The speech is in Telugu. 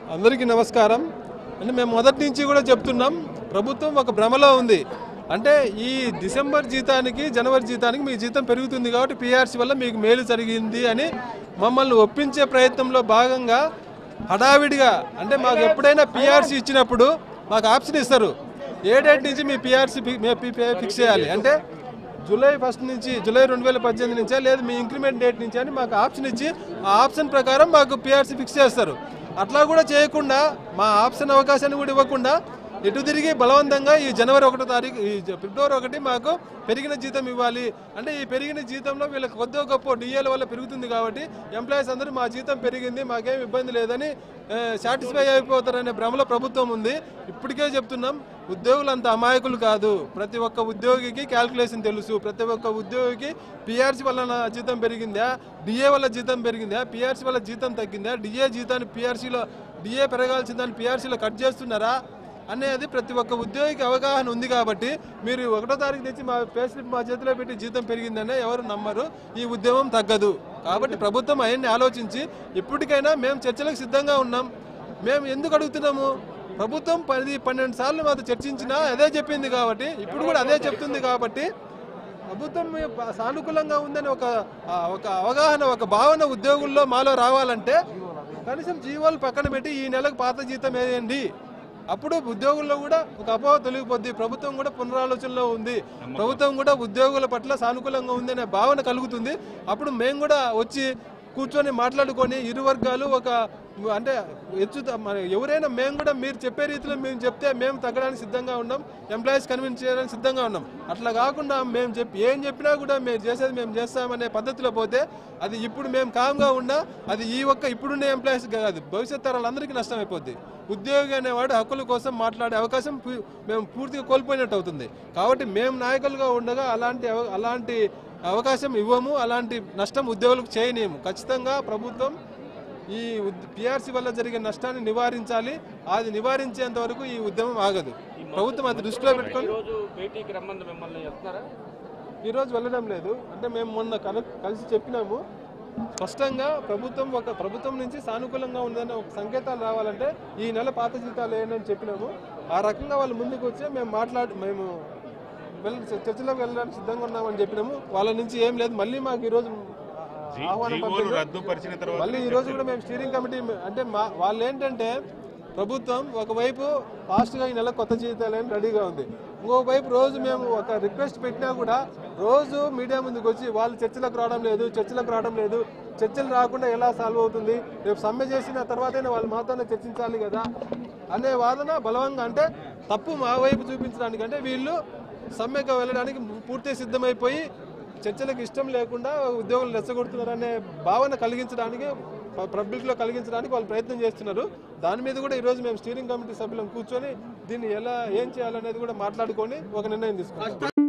అందరికీ నమస్కారం అంటే మేము మొదటి నుంచి కూడా చెప్తున్నాం ప్రభుత్వం ఒక భ్రమలో ఉంది అంటే ఈ డిసెంబర్ జీతానికి జనవరి జీతానికి మీ జీతం పెరుగుతుంది కాబట్టి పీఆర్సీ వల్ల మీకు మేలు జరిగింది అని మమ్మల్ని ఒప్పించే ప్రయత్నంలో భాగంగా హడావిడిగా అంటే మాకు ఎప్పుడైనా పీఆర్సీ ఇచ్చినప్పుడు మాకు ఆప్షన్ ఇస్తారు ఏ డేట్ నుంచి మీ పీఆర్సీ ఫిక్స్ చేయాలి అంటే జూలై ఫస్ట్ నుంచి జూలై రెండు వేల పద్దెనిమిది నుంచే లేదు మీ ఇంక్రిమెంట్ డేట్ నుంచి అని మాకు ఆప్షన్ ఇచ్చి ఆ ఆప్షన్ ప్రకారం మాకు పిఆర్సీ ఫిక్స్ చేస్తారు అట్లా కూడా చేయకుండా మా ఆప్షన్ అవకాశాన్ని కూడా ఇవ్వకుండా ఎటు తిరిగి బలవంతంగా ఈ జనవరి ఒకటో తారీఖు ఈ జ- ఫిబ్రవరి ఒకటి మాకు పెరిగిన జీతం ఇవ్వాలి అంటే ఈ పెరిగిన జీతంలో వీళ్ళకి కొద్దిగా గొప్ప డిఏల వల్ల పెరుగుతుంది కాబట్టి ఎంప్లాయీస్ అందరూ మా జీతం పెరిగింది మాకేం ఇబ్బంది లేదని సాటిస్ఫై అయిపోతారనే భ్రమలో ప్రభుత్వం ఉంది ఇప్పటికే చెప్తున్నాం ఉద్యోగులు అంత అమాయకులు కాదు ప్రతి ఒక్క ఉద్యోగికి క్యాల్కులేషన్ తెలుసు ప్రతి ఒక్క ఉద్యోగికి పిఆర్సీ వల్ల నా జీతం పెరిగిందా డిఏ వల్ల జీతం పెరిగిందా పిఆర్సీ వల్ల జీతం తగ్గిందా డిఏ జీతాన్ని పిఆర్సీలో డిఏ పెరగాల్సిందని పిఆర్సీలో కట్ చేస్తున్నారా అనేది ప్రతి ఒక్క ఉద్యోగికి అవగాహన ఉంది కాబట్టి మీరు ఒకటో తారీఖు తెచ్చి మా పే స్లిప్ మా చేతిలో పెట్టి జీతం పెరిగిందనే ఎవరు నమ్మరు ఈ ఉద్యమం తగ్గదు కాబట్టి ప్రభుత్వం అవన్నీ ఆలోచించి ఇప్పటికైనా మేము చర్చలకు సిద్ధంగా ఉన్నాం మేము ఎందుకు అడుగుతున్నాము ప్రభుత్వం పది పన్నెండు సార్లు మాతో చర్చించినా అదే చెప్పింది కాబట్టి ఇప్పుడు కూడా అదే చెప్తుంది కాబట్టి ప్రభుత్వం మీ ప- సానుకూలంగా ఉందని ఒక ఆ, ఒక అవగాహన ఒక భావన ఉద్యోగుల్లో మాలో రావాలంటే కనీసం జీవోలు పక్కన పెట్టి ఈ నెలకు పాత జీతం వేయండి అప్పుడు ఉద్యోగుల్లో కూడా ఒక అపోహ తొలగిపోద్ది ప్రభుత్వం కూడా పునరాలోచనలో ఉంది ప్రభుత్వం కూడా ఉద్యోగుల పట్ల సానుకూలంగా ఉంది అనే భావన కలుగుతుంది అప్పుడు మేము కూడా వచ్చి కూర్చొని మాట్లాడుకొని ఇరు వర్గాలు ఒక అంటే హెచ్చు మన ఎవరైనా మేము కూడా మీరు చెప్పే రీతిలో మేము చెప్తే మేము తగ్గడానికి సిద్ధంగా ఉన్నాం ఎంప్లాయీస్ కన్విన్స్ చేయడానికి సిద్ధంగా ఉన్నాం అట్లా కాకుండా మేము చెప్పి ఏం చెప్పినా కూడా మేము చేసేది మేము చేస్తామనే పద్ధతిలో పోతే అది ఇప్పుడు మేము కామ్గా ఉన్నా అది ఈ ఒక్క ఇప్పుడున్న ఎంప్లాయీస్ కాదు భవిష్యత్ తరాలందరికీ నష్టం అయిపోద్ది ఉద్యోగి అనేవాడు హక్కుల కోసం మాట్లాడే అవకాశం పూ- మేము పూర్తిగా కోల్పోయినట్టు అవుతుంది కాబట్టి మేము నాయకులుగా ఉండగా అలాంటి అవ- అలాంటి అవకాశం ఇవ్వము అలాంటి నష్టం ఉద్యోగులకు చేయనీయము ఖచ్చితంగా ప్రభుత్వం ఈ పిఆర్సీ వల్ల జరిగే నష్టాన్ని నివారించాలి అది నివారించేంత వరకు ఈ ఉద్యమం ఆగదు ప్రభుత్వం అది దృష్టిలో పెట్టుకొని ఈరోజు భేటీకి రమ్మంది మిమ్మల్ని చెప్తున్నారా ఈ రోజు వెళ్ళడం లేదు అంటే మేము మొన్న కల కలిసి చెప్పినాము స్పష్టంగా ప్రభుత్వం ఒక ప్రభుత్వం నుంచి సానుకూలంగా ఉందని ఒక సంకేతాలు రావాలంటే ఈ నెల పాత జీతాలు వేయండి అని చెప్పినాము ఆ రకంగా వాళ్ళు ముందుకు వచ్చి మేము మాట్లాడి మేము వెళ్ళి చర్చలోకి వెళ్ళడానికి సిద్ధంగా ఉన్నామని చెప్పినాము వాళ్ళ నుంచి ఏం లేదు మళ్ళీ మాకు ఈరోజు ఆహ్వానం జీవోలు పంపించారు రద్దుపరిచిన తర్వాత మళ్ళీ ఈ రోజు కూడా మేము స్టీరింగ్ కమిటీ అంటే మా వాళ్ళు ఏంటంటే ప్రభుత్వం ఒకవైపు ఫాస్ట్గా ఈ నెల కొత్త జీతాలని రెడీగా ఉంది ఇంకోవైపు రోజు మేము ఒక రిక్వెస్ట్ పెట్టినా కూడా రోజు మీడియా ముందుకు వచ్చి వాళ్ళు చర్చలకు రావడం లేదు చర్చలకు రావడం లేదు చర్చలు రాకుండా ఎలా సాల్వ్ అవుతుంది రేపు సమ్మె చేసిన తర్వాతైనా వాళ్ళు మాతోనే చర్చించాలి కదా అనే వాదన బలవంగా అంటే తప్పు మా వైపు చూపించడానికి అంటే వీళ్ళు సమ్మెకు వెళ్ళడానికి పూర్తి సిద్ధమైపోయి చర్చలకు ఇష్టం లేకుండా ఉద్యోగులు రెచ్చగొడుతున్నారనే భావన కలిగించడానికి పబ్లిక్లో కలిగించడానికి వాళ్ళు ప్రయత్నం చేస్తున్నారు దాని మీద కూడా ఈరోజు మేము స్టీరింగ్ కమిటీ సభ్యులను కూర్చొని దీన్ని ఎలా ఏం చేయాలనేది కూడా మాట్లాడుకొని ఒక నిర్ణయం తీసుకున్నాం